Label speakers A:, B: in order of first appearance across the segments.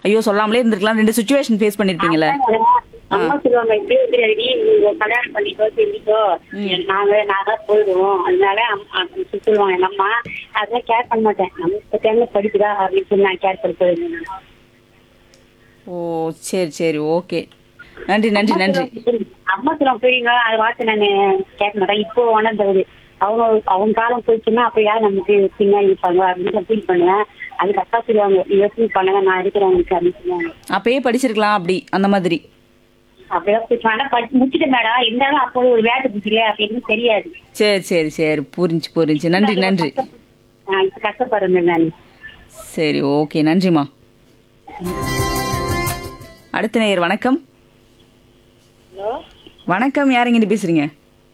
A: ஐயோ சொல்லாமலே இருந்திருக்கலாம் ரெண்டு சுச்சுவேஷன் ஃபேஸ் பண்ணிருப்பீங்கல்ல
B: அம்மா சொல்லுவாங்க இப்படி வந்துடாடி நீங்க கல்யாணம் பண்ணிக்கோ செஞ்சுக்கோ நாங்க நான் தான் போயிடுவோம் அதனால அம்- அம் சொல்லுவாங்க எங்க அம்மா அதெல்லாம் கேர் பண்ண மாட்டேன் நம்ம இப்ப டைம்ல படிக்குதா அப்படின்னு சொல்லி நான் கேர் பண்ணி போயிருந்தேன்
A: ஓ சரி சரி ஓகே நன்றி நன்றி நன்றி
B: அம்மா சொல்லுவாங்க போறீங்க அது வார்த்தை நான் கேட்க மாட்டேன் இப்போ உணர்ந்தது அவங்க அவங்க காலம் போயிடுச்சுன்னா அப்ப யார் நமக்கு பின்னாடி இருப்பாங்க அப்படின்னு ஃபீல் பண்ணுவேன் அதுக்கு அக்கா சொல்லுவாங்க நீ யோசனை பண்ணுங்க நான் இருக்கிறேன் உங்களுக்கு அப்படின்னு சொல்லுவாங்க
A: அப்பயே படிச்சிருக்கலாம் அப்படி அந்த மாதிரி
B: அப்படியே போயிட்டு ஆனா படிச்சு முடிச்சுட்டேன் மேடம் இருந்தாலும் அப்போ ஒரு வேலை பிடிக்கல அப்படின்னு தெரியாது
A: சரி சரி சரி புரிஞ்சு புரிஞ்சு நன்றி நன்றி
B: நான் இப்ப கஷ்டப்படுறேன் நான்
A: சரி ஓகே நன்றிம்மா அடுத்த நேயர் வணக்கம்
B: ஹலோ
A: வணக்கம் யாருங்க இங்க பேசுறீங்க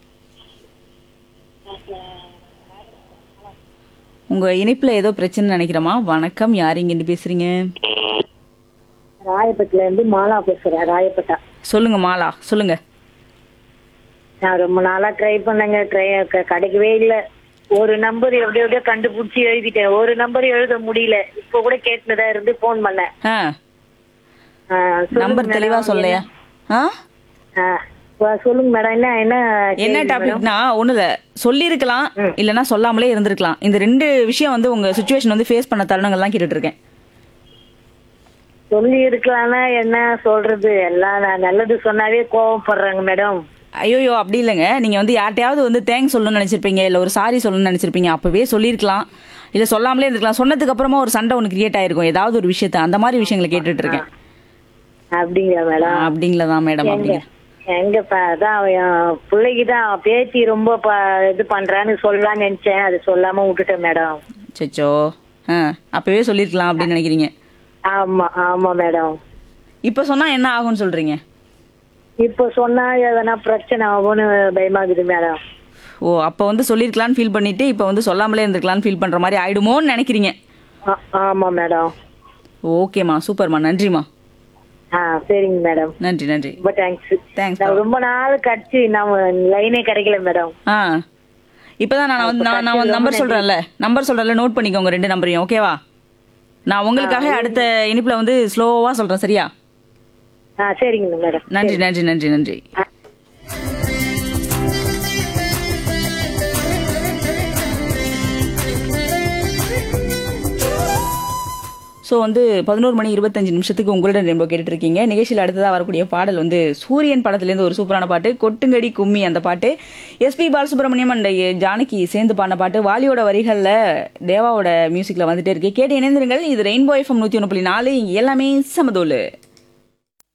A: உங்க இணைப்புல ஏதோ பிரச்சனை நினைக்கிறேமா வணக்கம் யாருங்க இங்க பேசுறீங்க
B: ராயப்பட்டில இருந்து மாலா பேசுறேன் ராயப்பட்டா
A: சொல்லுங்க மாலா சொல்லுங்க
B: நான் ரொம்ப நாளா ட்ரை பண்ணேங்க ட்ரை கிடைக்கவே இல்ல ஒரு நம்பர் எப்படி எப்படியோ கண்டுபிடிச்சி எழுதிட்டேன் ஒரு நம்பர் எழுத முடியல இப்போ கூட கேட்டுனதா இருந்து போன் பண்ணேன்
A: ஆ
B: ஆ, சொல்லுங்க
A: நம்பர்
B: madam.
A: தெளிவா சொல்லையா ஆ
B: ஆ, வா, சொல்லுங்க மேடம் என்ன என்ன
A: என்ன
B: கேள்வி
A: டாபிக்னா ஒண்ணு இல்ல சொல்லியிருக்கலாம் இல்லனா சொல்லாமலே இருந்திருக்கலாம் இந்த ரெண்டு விஷயம் வந்து உங்க சுச்சுவேஷன் வந்து ஃபேஸ் பண்ண தருணங்கள்லாம் கேட்டுட்டு இருக்கேன்
B: சொல்லி இருக்கலாம்னா என்ன சொல்றது எல்லாம் நான் நல்லது சொன்னாவே கோவப்படுறாங்க மேடம்
A: ஐயோயோ அப்படி இல்லைங்க நீங்க வந்து யார்ட்டையாவது வந்து தேங்க்ஸ் சொல்லணும்னு நினைச்சிருப்பீங்க இல்ல ஒரு சாரி சொல்லணும்னு நினைச்சிருப்பீங்க அப்பவே சொல்லியிருக்கலாம் இல்ல சொல்லாமலே இருந்திருக்கலாம் சொன்னதுக்கு அப்புறமா ஒரு சண்டை ஒன்று கிரியேட் ஆயிருக்கும் ஏதாவது ஒரு விஷயத்த அந்த மாதிரி விஷயங்களை கேட்டுட்டு இருக்கேன்
B: அப்படிங்களா மேடம்
A: அப்படிங்களா தான் மேடம்
B: எங்க
A: அப்படிங்க
B: எங்க ப- அதான் அவ என் பிள்ளைக்கு தான் பேத்தி ரொம்ப ப- இது பண்றான்னு சொல்லலாம்னு நினைச்சேன் அது சொல்லாம விட்டுட்டேன் மேடம்
A: சச்சோ ஆ அப்பவே சொல்லியிருக்கலாம் அப்படின்னு நினைக்கிறீங்க
B: ஆமா ஆமா மேடம்
A: இப்போ சொன்னா என்ன ஆகும்னு சொல்றீங்க
B: இப்போ சொன்னா எதனா பிரச்சனை ஆகும்னு பயமாகுது மேடம்
A: ஓ அப்போ வந்து சொல்லியிருக்கலாம்னு ஃபீல் பண்ணிட்டு இப்போ வந்து சொல்லாமலே இருந்திருக்கலாம்னு ஃபீல் பண்ற மாதிரி ஆயிடுமோன்னு நினைக்கிறீங்க
B: ஆ- ஆமா மேடம்
A: ஓகேம்மா சூப்பர்மா நன்றிம்மா
B: ஆ சரிங்க மேடம்
A: நன்றி நன்றி
B: ரொம்ப தேங்க்ஸ்
A: தேங்க்ஸ்
B: நான் ரொம்ப நாள் கழிச்சு நம்ம லைனே கிடைக்கல மேடம்
A: ஆ இப்போதான் நான் வந்து நான் நான் வந்து நம்பர் சொல்றேன்ல நம்பர் சொல்றேன்ல நோட் பண்ணிக்கோங்க ரெண்டு நம்பரையும் ஓகேவா நான் உங்களுக்காக அடுத்த இனிப்புல வந்து ஸ்லோவா சொல்றேன் சரியா
B: ஆ சரிங்க மேடம்
A: நன்றி நன்றி நன்றி நன்றி ஸோ வந்து பதினோரு மணி இருபத்தஞ்சு நிமிஷத்துக்கு உங்களிடம் ரெம்ப கேட்டுட்டு இருக்கீங்க நிகழ்ச்சியில் அடுத்ததாக வரக்கூடிய பாடல் வந்து சூரியன் படத்துலேருந்து ஒரு சூப்பரான பாட்டு கொட்டுங்கடி கும்மி அந்த பாட்டு எஸ்பி பாலசுப்ரமணியம் அண்ட் ஜானகி சேர்ந்து பாடின பாட்டு வாலியோட வரிகளில் தேவாவோட மியூசிக்கில் வந்துட்டே இருக்கு கேட்டு இணைந்திருங்கள் இது ரெயின்போ எஃப்எம் நூற்றி ஒன்று புள்ளி நாலு இங்கே எல்லாமே சமதோலு